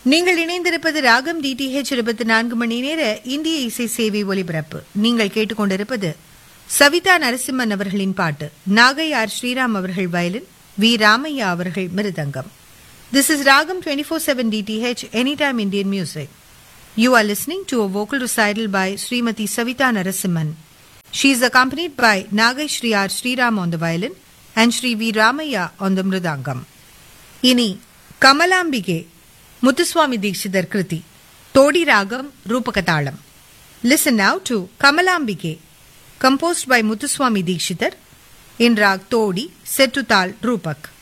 நீங்கள் இணைந்திருப்பது ராகம் டிடிஹெச் இருபத்தி நான்கு மணி நேர இந்திய இசை சேவை ஒலிபரப்பு நீங்கள் கேட்டுக்கொண்டிருப்பது சவிதா நரசிம்மன் அவர்களின் பாட்டு நாகை ஆர் ஸ்ரீராம் அவர்கள் வயலின் வி ராமையா அவர்கள் mridangam this is ragam twenty four seven DTH any time Indian music You are listening to a vocal recital by Srimati Savita Narasimhan. She is accompanied by Nagai Shri R. Sriram on the violin and Shri V. Ramaya on the mridangam. இனி Kamalambike Muthuswami Dikshitar kriti Todi ragam Rupakatalam listen now to Kamalambike composed by Muthuswami Dikshitar in raag Todi செட்டுத்தாள் ரூபக்